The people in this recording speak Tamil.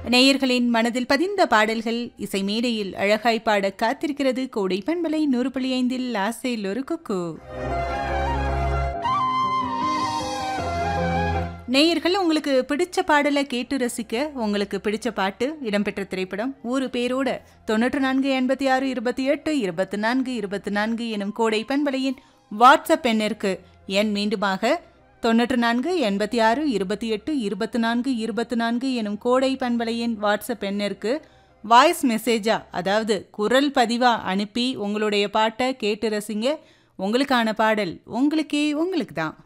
நேயர்களின் மனதில் பதிந்த பாடல்கள் இசை மேடையில் அழகாய் பாட காத்திருக்கிறது கோடை பண்பலை நூறு புள்ளி ஐந்தில் ஆசையில் ஒரு குக்கு நேயர்கள் உங்களுக்கு பிடிச்ச பாடலை கேட்டு ரசிக்க உங்களுக்கு பிடிச்ச பாட்டு இடம்பெற்ற திரைப்படம் ஊரு பேரோட தொண்ணூற்று நான்கு எண்பத்தி ஆறு இருபத்தி எட்டு இருபத்தி நான்கு இருபத்தி நான்கு எனும் கோடை பண்பலையின் வாட்ஸ்அப் எண்ணிற்கு எண் மீண்டுமாக தொண்ணூற்று நான்கு எண்பத்தி ஆறு இருபத்தி எட்டு இருபத்தி நான்கு இருபத்தி நான்கு எனும் கோடை பண்பலையின் வாட்ஸ்அப் எண்ணிற்கு வாய்ஸ் மெசேஜா அதாவது குரல் பதிவா அனுப்பி உங்களுடைய பாட்டை கேட்டு ரசிங்க உங்களுக்கான பாடல் உங்களுக்கே உங்களுக்கு தான்